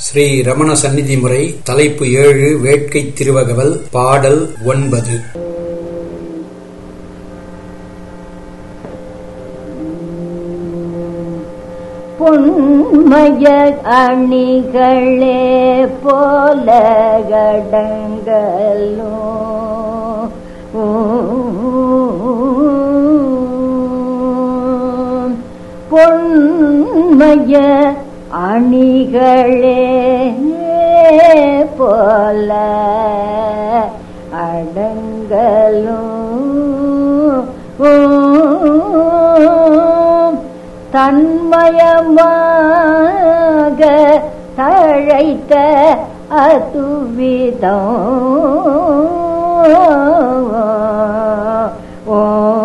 ஸ்ரீ ரமண சந்நிதி முறை தலைப்பு ஏழு வேட்கை திருவகவல் பாடல் ஒன்பது பொன்மய அணிகளே போல கடங்களோ பொன்மய அணிகளே போல அடங்களும் தன்மயமாக தழைத்த அதுவிதம் ஓ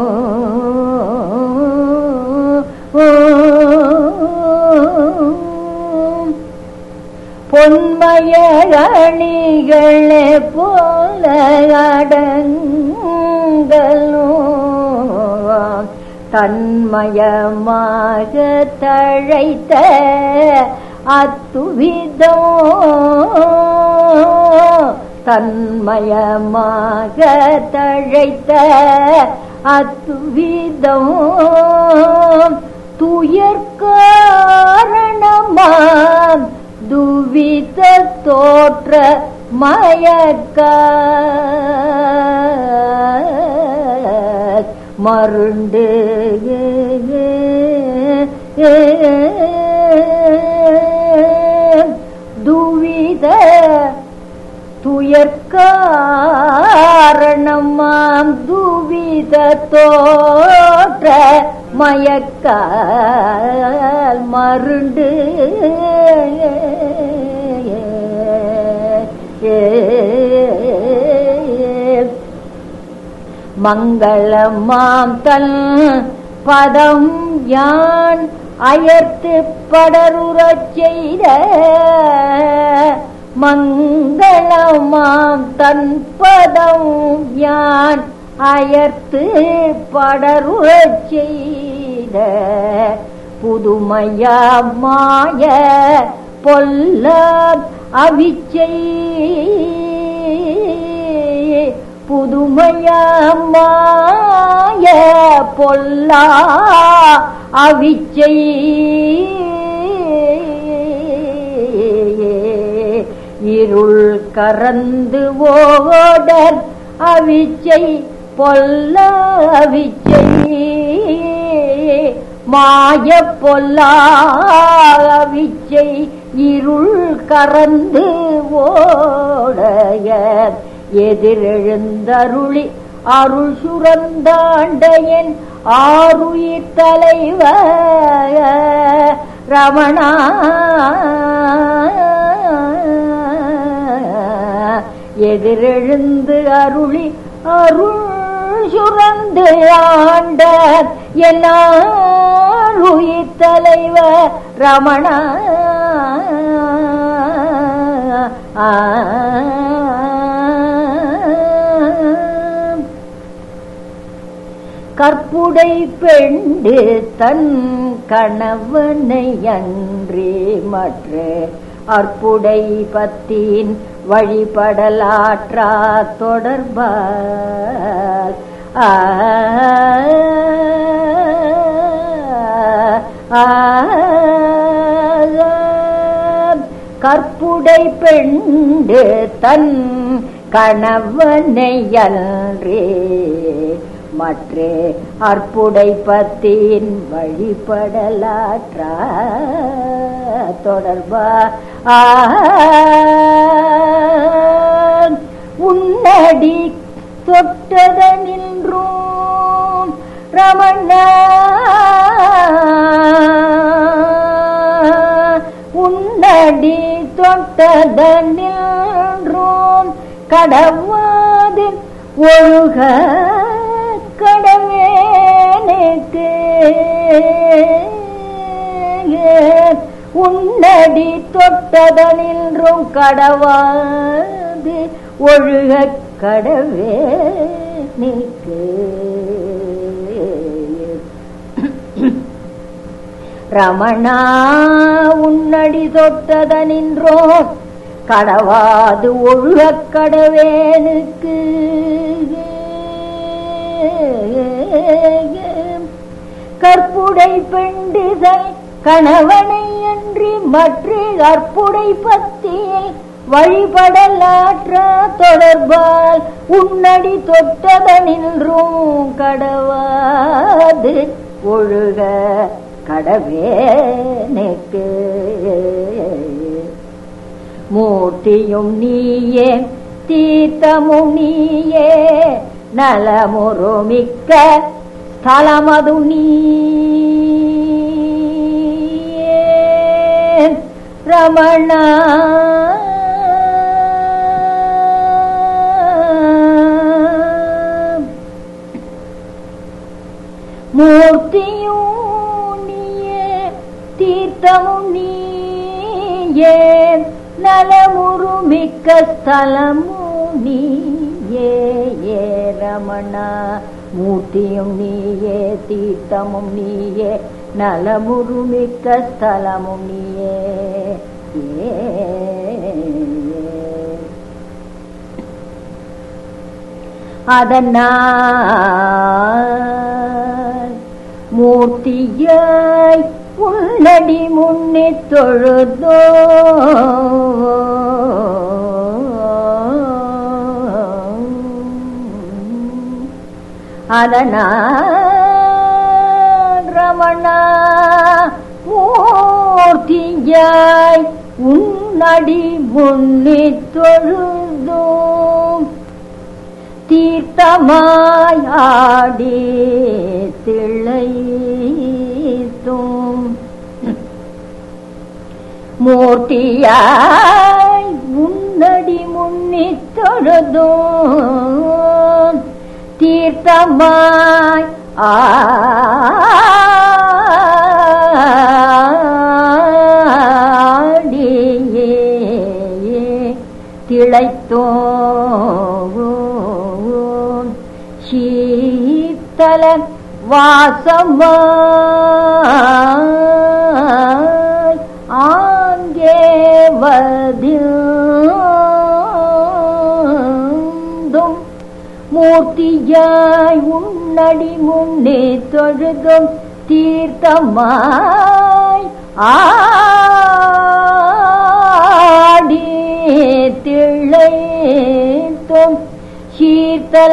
பொன்மயணிகளே போல அடங்களும் தன்மயமாக தழைத்த அத்துவிதோ தன்மயமாக தழைத்த அத்துவிதோ துயர்காரணமாம் துவித தோற்ற மயக்க மருண்டு துவித துயர்காரணமாம் துவித தோற்ற மயக்கால் மருண்டு மங்களமாம் தன் பதம் யான் அயர்த்து படருறச் செய்த மங்களமாம் தன் பதம் யான் அயர்த்து படருறச் செய்த புதுமையா மாய பொல்ல அவிச்சை புதுமையமாய பொல்லா அவிச்சை இருள் கறந்து ஓடர் அவிச்சை பொல்ல அவிச்சை மாய பொல்லா அவிச்சை இருள் கறந்து ஓடைய எதிரெழுந்தருளி அருள் சுரந்தாண்டையன் ஆருயிர் தலைவ ரமணா எதிரெழுந்து அருளி அருள் சுரந்து ஆண்ட என் ஆருயிர் தலைவ ரமணா ஆ கற்புடை பெண்டு தன் கணவனை அன்றி மற்ற அற்புடை பத்தின் வழிபடலாற்றா தொடர்பால் ஆ கற்புடை பெண்டு தன் கணவனை அன்றே மற்ற அற்புடை பத்தின் வழிபடலாற்ற தொடர்பா உன்னடி தொட்டத நின்றும் ரமண உன்னடி தொட்டத நின்றும் கடவாது ஒழுக கடவேனுக்கு உன்னடி தொட்டதனின்றும் கடவாது ஒழுக கடவேனுக்கு ரமணா உன்னடி தொட்டதனின்றோ கடவாது ஒழுகக் கடவேனுக்கு கற்புடை பெண்டிசல் கணவனை அன்றி மற்ற அற்புடை பத்தியில் வழிபடலாற்ற தொடர்பால் உன்னடி தொட்டதனின்றும் கடவாது ஒழுக கடவேனுக்கு மூர்த்தியும் நீயே தீர்த்தமும் நீயே நலமுறுமிக்க ஸ்தலமது நீயே ரமணா மூர்த்தியும் நீயே தீர்த்தமும் நீயே நலமுறுமிக்க ஸ்தலமும் நீயே ஏ ரமணா மூர்த்தியும் நீயே தீர்த்தமும் நீயே நலமுறுமிக்க ஸ்தலமும் நீயே ஏ அதனால் மூர்த்தியாய் உள்ளடி முன்னே தொழுதோ அதனால் ரமணா மூர்த்தியாய் உன்னடி முன்னே தொழுதோம் தீர்த்தமாய் ஆடி திளைத்தும் மூர்த்தியாய் உன்னடி முன்னி தொழுதும் தீர்த்தமாய் ஆடியே திளைத்தோம் சீத்தல வாசமாய் ஆங்கே வதிந்தும் மூர்த்தியாய் உன்னடி முன்னே தொழுதும் தீர்த்தமாய் ஆடி திளைத்தும் சீர்த்தல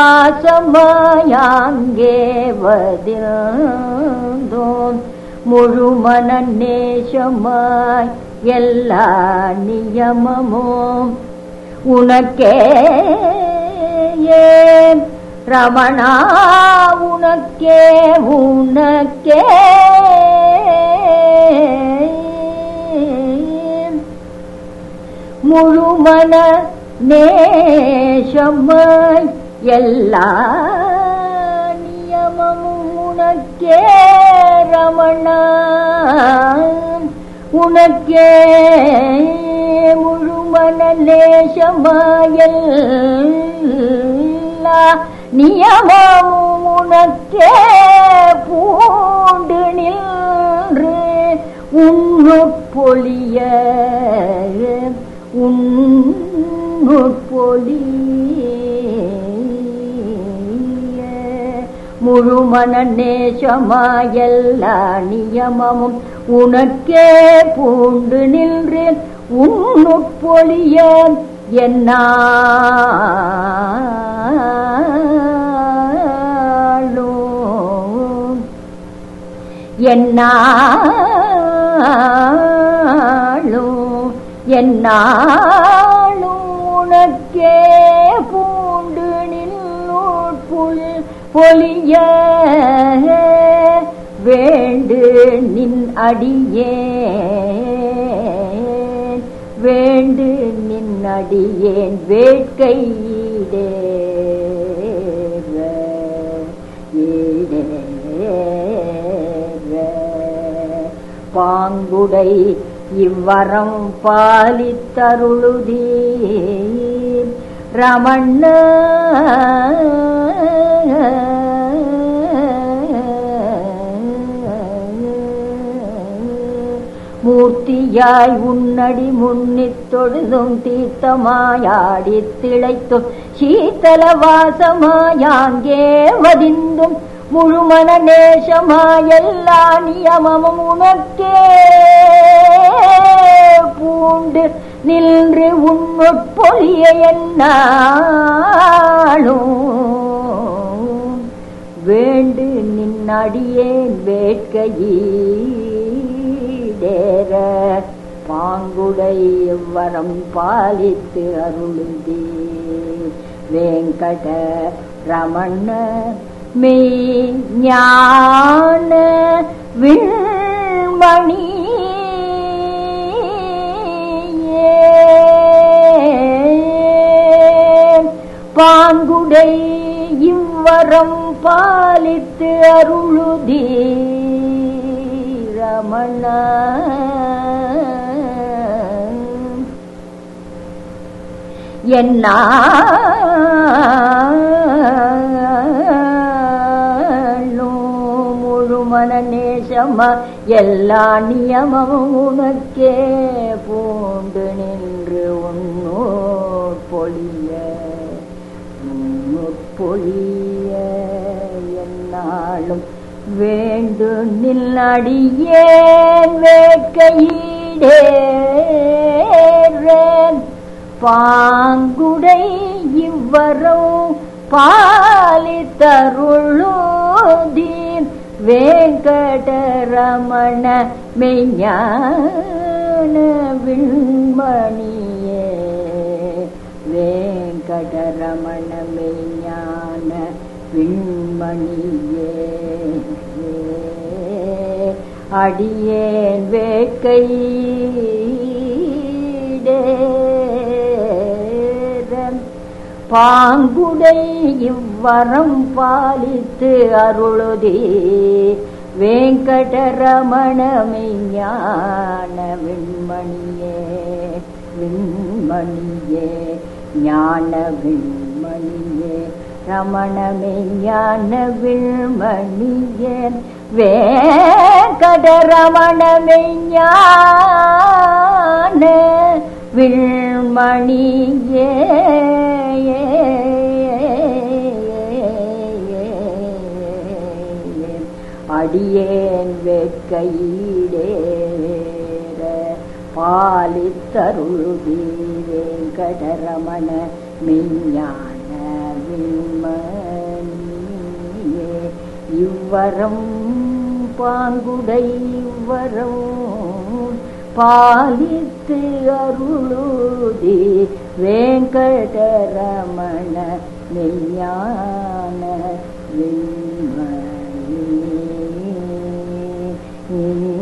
வாசமாயாங்கே வதிர்ந்தோம் முழுமன நேசமாய் எல்லா நியமமும் உனக்கே ஏன் ரமணா உனக்கே உனக்கே முழுமன நேசமாய் எல்லா நியமமும் உனக்கே ரமணா உனக்கே முழுமன நேசமாயல்லா நியமமும் உனக்கே பூண்டு நின்று உன்னுட்பொழிய உன்னுட்பொழிய முழுமன நேசமாயல்லா நியமமும் உனக்கே பூண்டு நின்றேன் உன்னுட்பொழிய என்னாலும் என்னாலும் என்னாலும் உனக்கே பூண்டு நின்னோட்புல் பொலிய வேண்டு நின் அடியே வேண்டு நின் அடியேன் வேட்கையிடே பாங்குடை இவ்வரம் பாலித்தருளுதீ ரமண்ண மூர்த்தியாய் உன்னடி முன்னித் தொழுதும் தீர்த்தமாயாடித் திளைத்தும் சீத்தல வாசமாயாங்கே வதிந்தும் முழுமன நேசமாயெல்லா நியமமும் உனக்கே பூண்டு நின்று உன்னுட்பொழிய என்னாலும் வேண்டு நின்னடியேன் வேட்கையீடேற பாங்குடை வரம் பாலித்து அருளுந்தே வேங்கட ரமண மெய் ஞான விண்மணி பாங்குடை இவ்வரம் பாலித்து அருளுதி ரமண என்னாலும் முழுமன நேசமா எல்லா நியமமும் உனக்கே பூண்டு நின்று உன்னோர் பொழிய உன்னோர் பொழிய என்னாலும் வேண்டு நில்லடியேன் வேட்கையீடேறேன் பாங்குடை இவ்வரோ பாலித்தருளோதி வேங்கடரமண மெய்ஞான விண்மணியே வேங்கடரமண மெய்ஞான விண்மணியே அடியேன் வேட்கையிடேரம் பாங்குடை இவ்வரம் பாலித்து அருளுதே வேங்கடரமணமை ஞான விண்மணியே விண்மணியே ஞான விண்மணியே ரமணமே ஞான விண்மணியே வேங்கடரமணமே ஞான விண்மணியே அடியேன் வேட்கையிடேற பாலித்தருளுதி வேங்கடரமண மெய்ஞான விண்மணியே இவ்வரம் பாங்குடை இவ்வரம் பாலித்து அருளுதி வேங்கடரமண மெய்ஞான விண்மணி